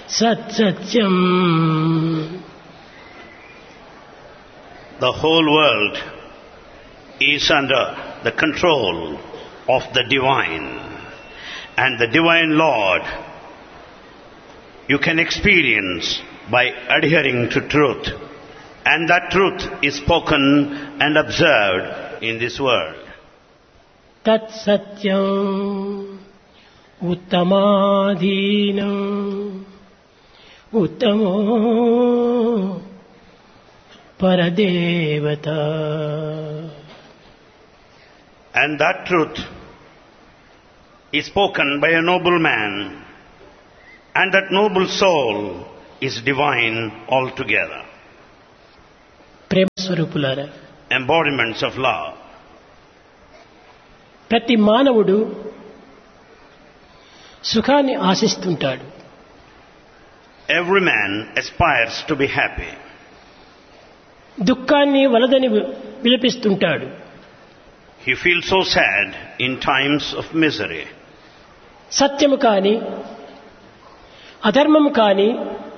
సత్సత్యం The whole world is under the control of the divine. And the divine Lord you can experience by adhering to truth. And that truth is spoken and observed in this world. తత్సత్యం ఉత్తమాధీనం ఉత్తమో పరదేవత And that truth is spoken by a noble man. And that noble soul is divine altogether. ప్రేమ స్వరూపులారా Embodiments of love. ప్రతి మానవుడు సుఖాన్ని ఆశిస్తుంటాడు Every man aspires to be happy. దుఃఖాన్ని వలదని వి- విలపిస్తుంటాడు He feels so sad in times of misery. సత్యము కాని అధర్మము కాని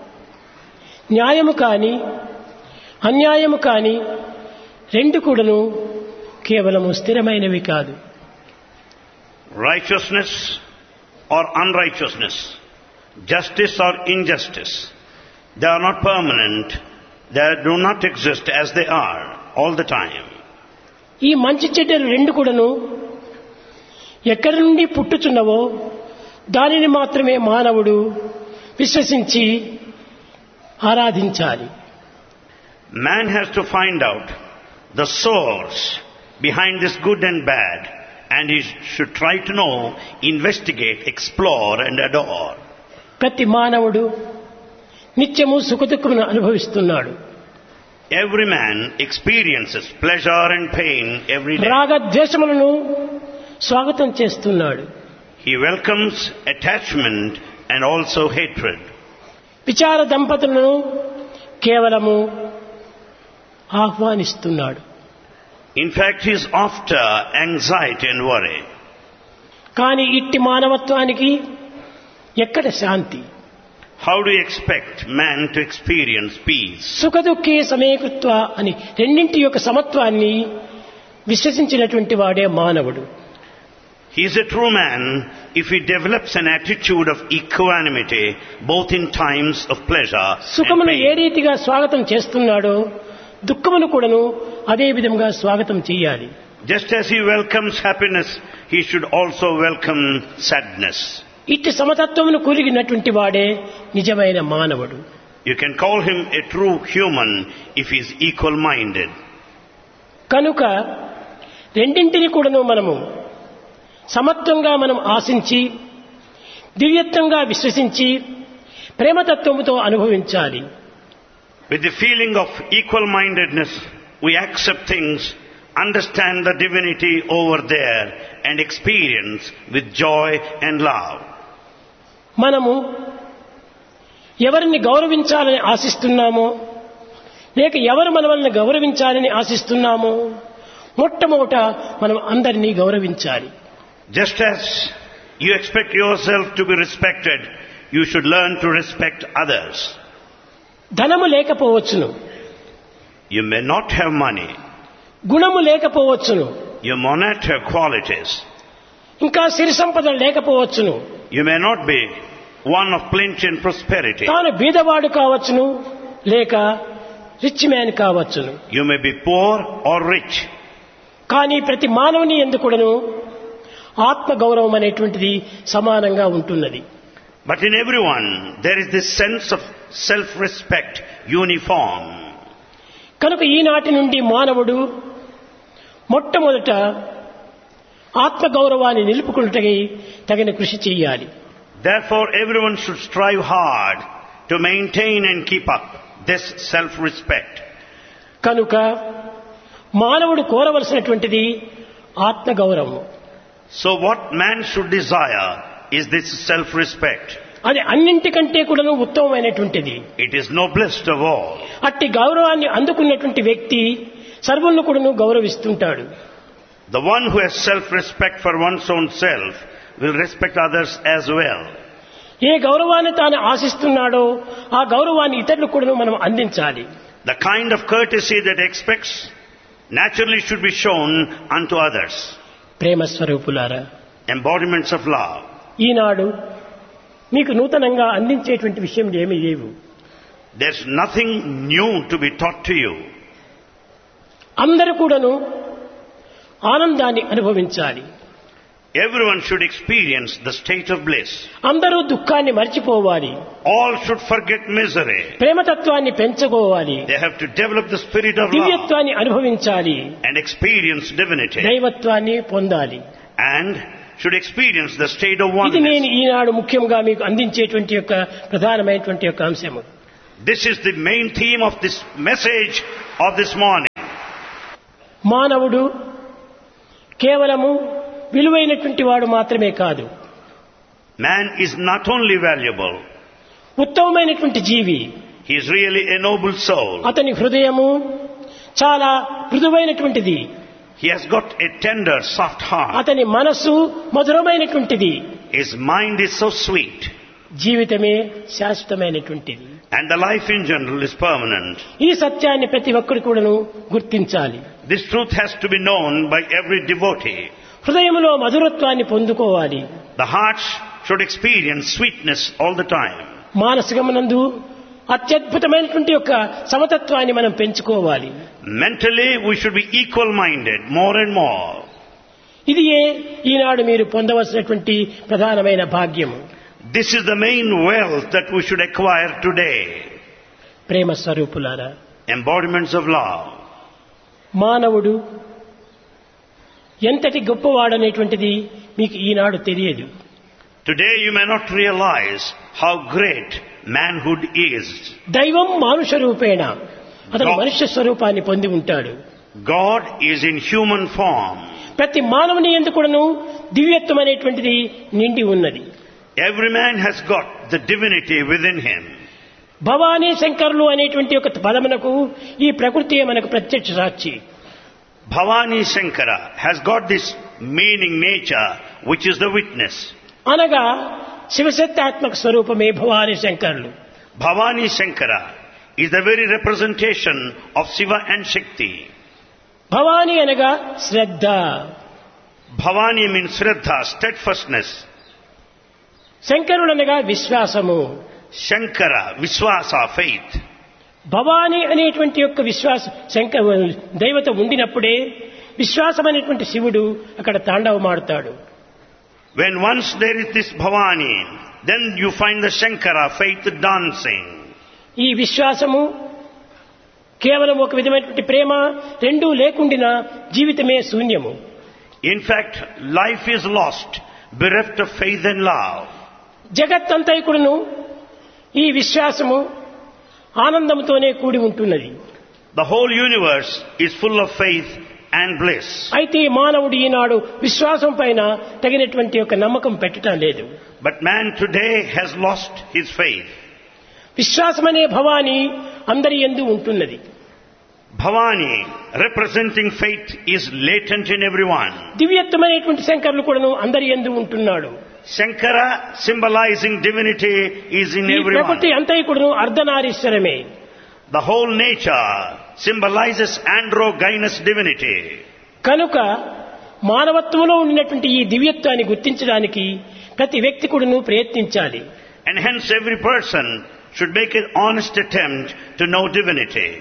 న్యాయము కాని అన్యాయము కాని రెండు కూడాను కేవలము స్థిరమైనవి కాదు Righteousness or unrighteousness, justice or injustice, they are not permanent. They do not exist as they are all the time. ఈ మంచి చెడ్డలు రెండు కూడాను ఎక్కడి నుండి పుట్టుచున్నవో దానిని మాత్రమే మానవుడు విశ్వసించి ఆరాధించాలి Man has to find out the source behind this good and bad and he should try to know, investigate, explore and adore. ప్రతి మానవుడు నిత్యము సుఖదుఖమును అనుభవిస్తున్నాడు Every man experiences pleasure and pain every day. రాగ ద్వేషములను స్వాగతం చేస్తున్నాడు He welcomes attachment and also hatred. విచార దంపతులను కేవలము ఆహ్వానిస్తున్నాడు In fact, he is after anxiety and worry. కానీ ఇట్టి మానవత్వానికి ఎక్కడ శాంతి How do you expect man to experience peace? సుఖదుఖే సమేకృత్వ అని రెండింటి యొక్క సమత్వాన్ని విశ్వసించినటువంటి వాడే మానవుడు He is a true man if he develops an attitude of equanimity both in times of pleasure and సుఖమును ఏ pain. రీతిగా స్వాగతం చేస్తున్నాడో దుఃఖమును కూడాను అదే విధంగా స్వాగతం చేయాలి Just as he welcomes happiness, he should also welcome sadness. ఇట్టి సమతత్వమును కూలిగినటువంటి వాడే నిజమైన మానవుడు You can call him a true human if he is equal-minded. కనుక రెండింటిని కూడాను మనము సమత్వంగా మనం ఆశించి దివ్యత్వంగా విశ్వసించి ప్రేమతత్వముతో అనుభవించాలి With the feeling of equal-mindedness, we accept things, understand the divinity over there and experience with joy and love. మనము ఎవరిని గౌరవించాలని ఆశిస్తున్నామో లేక ఎవరు మనల్ని గౌరవించాలని ఆశిస్తున్నామో మొట్టమొదట మనం అందరినీ గౌరవించాలి Just as you expect yourself to be respected, you should learn to respect others. ధనము లేకపోవచ్చును You may not have money, గుణము లేకపోవచ్చును you may not have qualities, ఇంకా సిరి సంపద లేకపోవచ్చును you may not be one of plenty and prosperity, తాను బీదవాడు కావచ్చును లేక rich man కావచ్చును you may be poor or rich, కానీ ప్రతి మానవుని ఎందుకుడను ఆత్మ గౌరవం అనేటువంటిది సమానంగా ఉంటున్నది but in everyone there is this sense of self-respect uniform. కనుక ఈనాటి నుండి మానవుడు మొట్టమొదట ఆత్మ గౌరవాన్ని నిలుపుకుంటకై తగిన కృషి చేయాలి Therefore everyone should strive hard to maintain and keep up this self-respect. కనుక మానవుడు కోరవలసినటువంటిది ఆత్మ గౌరవం So what man should desire is this self-respect. అది అన్నింటికంటే కూడా ఉత్తమమైనటువంటిది It is noblest of all. అట్టి గౌరవాన్ని అందుకున్నటువంటి వ్యక్తి సర్వులను కూడాను గౌరవిస్తుంటాడు The one who has self-respect for one's own self will respect others as well. ఏ గౌరవాన్ని తాను ఆశిస్తున్నాడో ఆ గౌరవాన్ని ఇతరులకు కూడా మనం అందించాలి The kind of courtesy that expects naturally should be shown unto others. ప్రేమ స్వరూపులారా Embodiments of love. ఈనాడు మీకు నూతనంగా అందించేటువంటి విషయం ఏమీ లేవు There's nothing new to be taught to you. అందరూ కూడాను ఆనందాన్ని అనుభవించాలి Everyone should experience the state of bliss. అందరూ దుఃఖాన్ని మర్చిపోవాలి All should forget misery. ప్రేమతత్వాన్ని పెంచుకోవాలి They have to develop the spirit of love దివ్యత్వాన్ని అనుభవించాలి and experience divinity దైవత్వాన్ని పొందాలి and should experience the state of ఇది నేను oneness. ఈనాడు ముఖ్యంగా మీకు అందించేటువంటి యొక్క ప్రధానమైనటువంటి యొక్క అంశము This is the main theme of this message of this morning. మానవుడు కేవలము విలువైనటువంటి వాడు మాత్రమే కాదు Man is not only valuable, ఉత్తమమైనటువంటి జీవి he is really a noble soul. అతని హృదయము చాలా మృదువైనటువంటిది He has got a tender, soft heart. అతని మనస్సు మధురమైనటువంటిది His mind is so sweet. జీవితమే శాశ్వతమైనటువంటిది And the life in general is permanent. ఈ సత్యాన్ని ప్రతి ఒక్కరు కూడాను గుర్తించాలి This truth has to be known by every devotee. హృదయంలో మధురత్వాన్ని పొందుకోవాలి The hearts should experience sweetness all the time. మానసికమునందు అత్యద్భుతమైనటువంటి యొక్క సమతత్వాన్ని మనం పెంచుకోవాలి Mentally, we should be equal minded more and more. ఇది ఏ ఈనాడు మీరు పొందవలసినటువంటి ప్రధానమైన భాగ్యము This is the main wealth that we should acquire today. ప్రేమ స్వరూపులారా Embodiments of love. మానవుడు ఎంతటి గొప్పవాడనేటువంటిది మీకు ఈనాడు తెలియదు Today you may not realize how great manhood is. దైవం మానుష రూపేణ అతను God. మనుష్య స్వరూపాన్ని పొంది ఉంటాడు God is in human form. ప్రతి మానవుని ఎందుకును దివ్యత్వం అనేటువంటిది నిండి ఉన్నది Every man has got the divinity within him. Bhavani శంకరులు అనేటువంటి ఒక పదమునకు ఈ ప్రకృతి మనకు ప్రత్యక్ష సాక్షి Bhavani Shankara has got this meaning nature which is the witness. అనగా శివశక్తాత్మక స్వరూపమే భవానీ శంకరులు Bhavani Shankara is the very representation of Shiva and Shakti. Bhavani అనగా శ్రద్ధ Bhavani means Shraddha, steadfastness. శంకరుడు అనగా విశ్వాసము Shankara, Viswasa, faith. భవానీ అనేటువంటి యొక్క విశ్వాస శంక దైవత ఉండినప్పుడే విశ్వాసం అనేటువంటి శివుడు అక్కడ తాండవమాడుతాడు When once there is this Bhavani, then you find the Shankara, faith dancing. ఈ విశ్వాసము కేవలం ఒక విధమైనటువంటి ప్రేమ రెండూ లేకుండినా జీవితమే శూన్యము In fact, life is lost, bereft of faith and love. జగత్తంతైకుడును ఈ విశ్వాసము ఆనందంతోనే కూడి ఉంటున్నది The whole universe is full of faith and bliss. అయితే ఈ మానవుడు ఈనాడు విశ్వాసం పైన తగినటువంటి ఒక నమ్మకం పెట్టడం లేదు But man today has lost his faith. విశ్వాసమనే Bhavani అందరి ఎందు ఉంటున్నది Bhavani, representing faith, is latent in everyone. దివ్యత్వమైనటువంటి శంకరులు కూడాను అందరి ఎందు ఉంటున్నాడు Shankara, symbolizing divinity, is in ఈ ప్రకృతి everyone. అంతైకుడును అర్ధనారీశ్వరమే The whole nature symbolizes androgynous divinity. కనుక మానవత్వంలో ఉండినటువంటి ఈ దివ్యత్వాన్ని గుర్తించడానికి ప్రతి వ్యక్తి కూడాను ప్రయత్నించాలి And hence every person should make an honest attempt to know divinity.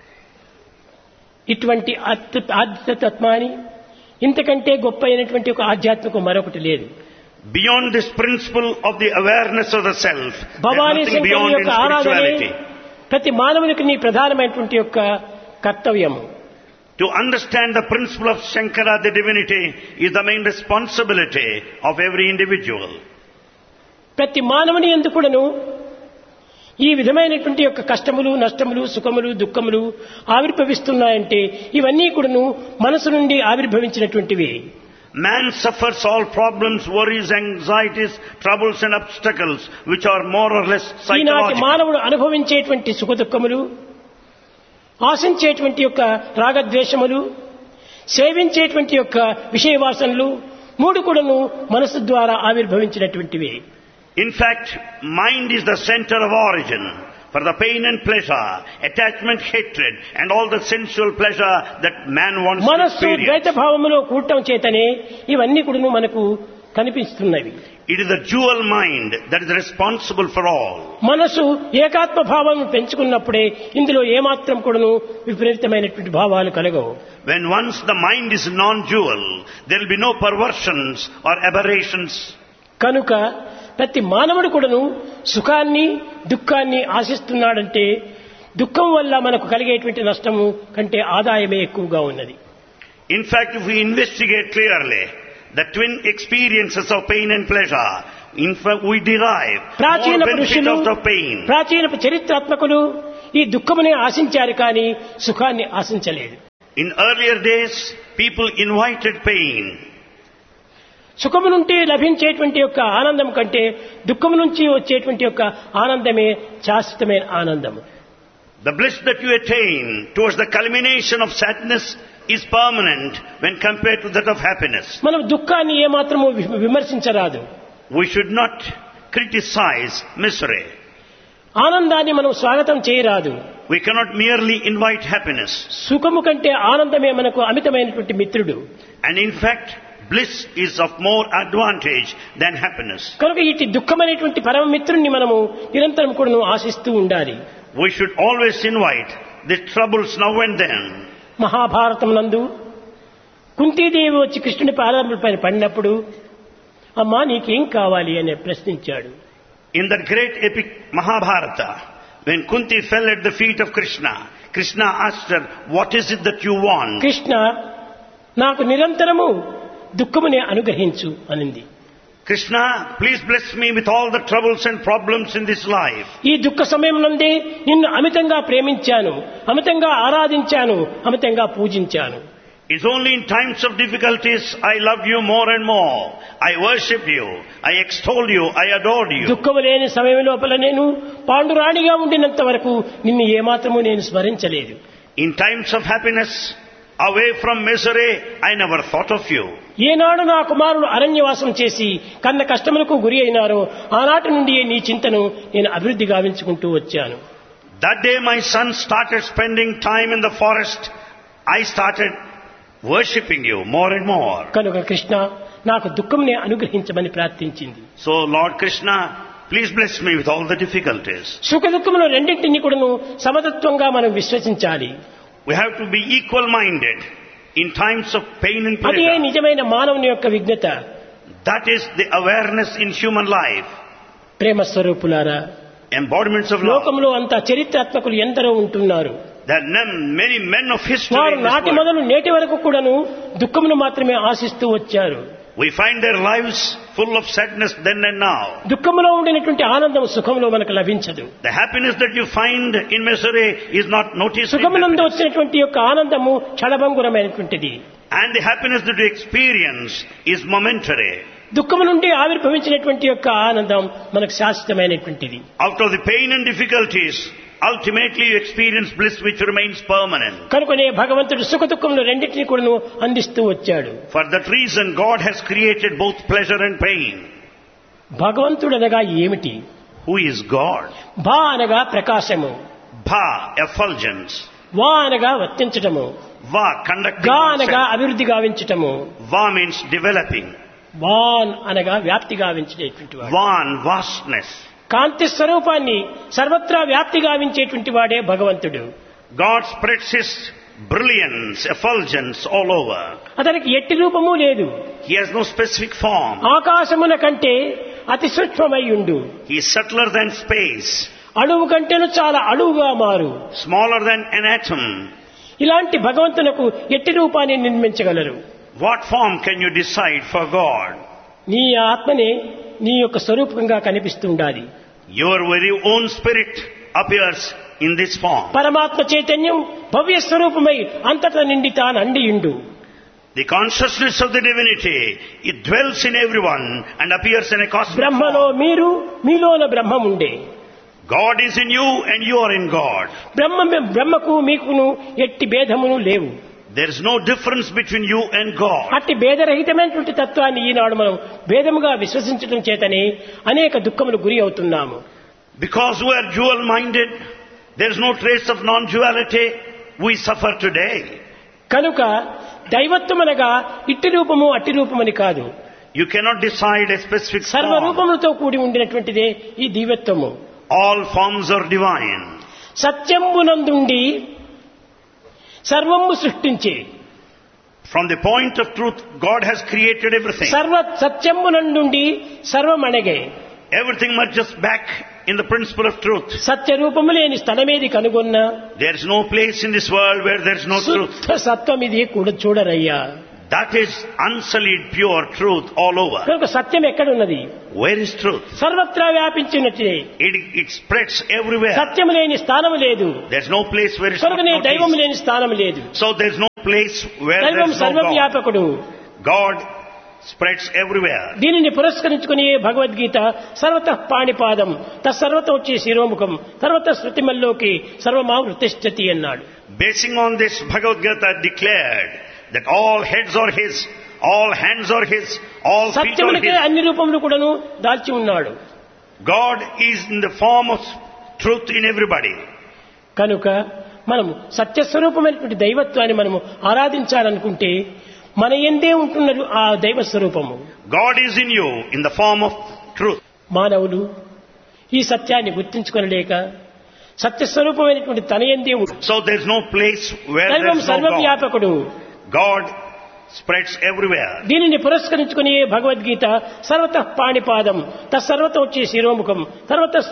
ఇటువంటి అద్భుత ఆధ్యాత్మాన్ని ఇంతకంటే గొప్ప అయినటువంటి ఒక ఆధ్యాత్మికం మరొకటి లేదు Beyond this principle of the awareness of the self, Bhavani there's nothing శంకరుని beyond in యొక్క ఆరాధనే spirituality. ప్రతి మానవునికి నీ ప్రధానమైనటువంటి యొక్క కర్తవ్యము To understand the principle of Shankara, the divinity, is the main responsibility of every individual. ప్రతి మానవుని ఎందుకు కూడాను ఈ విధమైనటువంటి యొక్క కష్టములు నష్టములు సుఖములు దుఃఖములు ఆవిర్భవిస్తున్నాయంటే ఇవన్నీ కూడాను మనసు నుండి ఆవిర్భవించినటువంటివి Man suffers all problems, worries, anxieties, troubles and obstacles which are more or less ఈనాటి psychological. మానవుడు అనుభవించేటువంటి సుఖ దుఃఖములు ఆశించేటువంటి యొక్క రాగద్వేషములు సేవించేటువంటి యొక్క విషయ వాసనలు మూడు కూడాను మనసు ద్వారా ఆవిర్భవించినటువంటివి In fact, mind is the center of origin for the pain and pleasure, attachment, hatred, and all the sensual pleasure that man wants to మనస్సు ద్వైత experience. భావములో కూడటం చేతనే ఇవన్నీ కూడా మనకు కనిపిస్తున్నవి It is the dual mind that is responsible for all. మనసు ఏకాత్మ భావం పెంచుకున్నప్పుడే ఇందులో ఏమాత్రం కూడాను విపరీతమైనటువంటి భావాలు కలగవు When once the mind is non-dual, there will be no perversions or aberrations. కనుక ప్రతి మానవుడు కూడాను సుఖాన్ని దుఃఖాన్ని ఆశిస్తున్నాడంటే దుఃఖం వల్ల మనకు కలిగేటువంటి నష్టము కంటే ఆదాయమే ఎక్కువగా ఉన్నది In fact, if we investigate clearly the twin experiences of pain and pleasure, in fact, we derive ప్రాచీన more benefit పురుషులు out of pain. ప్రాచీన చరిత్రాత్మకులు ఈ దుఃఖమునే ఆశించారు కానీ సుఖాన్ని ఆశించలేదు In earlier days, people invited pain. సుఖము నుండి లభించేటువంటి యొక్క ఆనందం కంటే దుఃఖము నుంచి వచ్చేటువంటి యొక్క ఆనందమే శాశ్వతమైన ఆనందము The bliss that you attain towards the culmination of sadness is permanent when compared to that of happiness. మనం దుఃఖాన్ని ఏమాత్రము వి- విమర్శించరాదు We should not criticize misery. ఆనందాన్ని మనం స్వాగతం చేయరాదు We cannot merely invite happiness. సుఖము కంటే ఆనందమే మనకు అమితమైనటువంటి మిత్రుడు And in fact, bliss is of more advantage than happiness. కనుక ఇటు దుఃఖమైనటువంటి పరమ మిత్రుణ్ణి మనము నిరంతరం కూడా ఆశిస్తూ ఉండాలి We should always invite the troubles now and then. Mahabharatam నందు కుంతీదేవి వచ్చి కృష్ణుని పాదాలపైన పడినప్పుడు అమ్మా నీకేం కావాలి అని ప్రశ్నించాడు In that great epic Mahabharata, when Kunti fell at the feet of Krishna, Krishna asked her, What is it that you want? Krishna నాకు నిరంతరము దుఃఖమునే అనుగ్రహించు అనింది Krishna, please bless me with all the troubles and problems in this life. ఈ దుఃఖ సమయం నందే నిన్ను అమితంగా ప్రేమించాను అమితంగా ఆరాధించాను అమితంగా పూజించాను It's only in times of difficulties I loved you more and more. I worship you. I extol you. I adored you. దుఃఖము లేని సమయం లోపల నేను పాండురాణిగా ఉండినంత వరకు నిన్ను ఏమాత్రము నేను స్మరించలేదు In times of happiness, away from misery, I never thought of you. ఏనాడు నా కుమారుడు అరణ్యవాసం చేసి కన్న కష్టములకు గురి అయినారో ఆనాటి నుండి నీ చింతను నేను అభివృద్ధి గావించుకుంటూ వచ్చాను That day my son started spending time in the forest. I started worshipping you more and more. కనుక కృష్ణ నాకు దుఃఖంని అనుగ్రహించమని ప్రార్థించింది So Lord Krishna, please bless me with all the difficulties. సుఖ దుఃఖములు రెండింటిని కూడాను సమతత్వంగా మనం విశ్వసించాలి We have to be equal-minded in times of pain and అదే pleasure. నిజమైన మానవుని యొక్క విజ్ఞత That is the awareness in human life. ప్రేమ స్వరూపులారా Embodiments of love. లోకంలో అంతా చరిత్రాత్మకులు ఎందరో ఉంటున్నారు There are none- many men of history వారు in this నాటి world. మొదలు నేటి వరకు కూడాను దుఃఖమును మాత్రమే ఆశిస్తూ వచ్చారు We find their lives full of sadness then and now. దుఃఖములో ఉండినటువంటి ఆనందం సుఖంలో మనకు లభించదు The happiness that you find in misery is not noticed. in సుఖమునందు happiness. వచ్చినటువంటి యొక్క ఆనందము క్షణభంగురమైనటువంటిది And the happiness that you experience is momentary. దుఃఖము నుండి ఆవిర్భవించినటువంటి యొక్క ఆనందం మనకు శాశ్వతమైనటువంటిది Out of the pain and difficulties, ultimately you experience bliss which remains permanent. కనుకనే భగవంతుడు సుఖ దుఃఖములు రెండింటినీ కూడాను అందిస్తూ వచ్చాడు For that reason, God has created both pleasure and pain. భగవంతుడు అనగా ఏమిటి Who is God? భా అనగా ప్రకాశము Bha, effulgence. వా అనగా వర్తించటము Va, conducting గా అనగా oneself. అభివృద్ధి గావించటము Va means developing. వాన్ అనగా వ్యాప్తి గావించేటువంటి వాడు Van, vastness. కాంతి స్వరూపాన్ని సర్వత్రా వ్యాప్తి గావించేటువంటి వాడే భగవంతుడు God spreads His brilliance, effulgence all over. అతనికి ఎట్టి రూపము లేదు He has no specific form. ఆకాశమున కంటే అతి సూక్ష్మమై ఉండు He is subtler than space, అణువు కంటేను చాలా అణువుగా మారు smaller than an atom. ఇలాంటి భగవంతునకు ఎట్టి రూపాన్ని నిర్మించగలరు What form can you decide for God? నీ ఆత్మనే నీ యొక్క స్వరూపంగా కనిపిస్తూ ఉండాలి Your very own spirit appears in this form. పరమాత్మ చైతన్యం భవ్య స్వరూపమై అంతటా నిండి తాను అండియుండు The consciousness of the divinity, it dwells in everyone and appears in a cosmic బ్రహ్మలో form. మీరు మీలోన బ్రహ్మం ఉండే God is in you and you are in God. బ్రహ్మ బ్రహ్మకు మీకును ఎట్టి భేదమును లేవు There is no difference between you and God. అట్టి భేదరహితమైనటువంటి తత్వాన్ని ఈనాడు మనం భేదముగా విశ్వసించడం చేతనే అనేక దుఃఖములు గురి అవుతున్నాము Because we are dual minded, there is no trace of non duality, we suffer today. కనుక దైవత్వం అనగా ఇట్టి రూపము అట్టి రూపమని కాదు You cannot decide a specific form. సర్వరూపములతో కూడి ఉండినటువంటిదే ఈ దివ్యత్వము All forms are divine. సత్యంబునందుండి సర్వము సృష్టించి From the point of truth, God has created everything. సర్వ సత్యంబునందుండి సర్వమణగే Everything merges back in the principle of truth. సత్యరూపము లేని స్థలమేది కనుగొన్నా There is no place in this world where there is no truth. శుద్ధ సత్వం ఇది కూడా చూడరయ్యా That is unsullied, pure truth all over. కనుక సత్యం ఎక్కడున్నది Where is truth? సర్వత్రా వ్యాపించినట్టే It, it spreads everywhere. సత్యం లేని స్థానం లేదు There's no place where it's not కనుకనే దైవం noticed. లేని స్థానం లేదు So there's no place where దైవం there's no God. సర్వవ్యాపకుడు God spreads everywhere. దీనిని పురస్కరించుకుని భగవద్గీత సర్వత పాణిపాదం తత్సర్వత వచ్చి శిరోముఖం సర్వత శృతిమల్లోకి సర్వమావృతిష్టతి అన్నాడు Basing on this, Bhagavad Gita declared that all heads are His, all hands are His, all feet are సత్యమునికే His. అన్ని రూపములు కూడాను దాల్చి ఉన్నాడు God is in the form of truth in everybody. కనుక మనము సత్యస్వరూపమైనటువంటి దైవత్వాన్ని మనము ఆరాధించాలనుకుంటే మన ఎందే ఉంటున్నది ఆ దైవ స్వరూపము God is in you in the form of truth. మానవులు ఈ సత్యాన్ని గుర్తించుకొనలేక సత్యస్వరూపమైనటువంటి తన ఎందే ఉంటు So there's no place where దైవం there's no God. సర్వవ్యాపకుడు God spreads everywhere. దీనిని పురస్కరించుకుని భగవద్గీత సర్వత పాణిపాదం తత్సర్వత వచ్చి శిరోముఖం సర్వత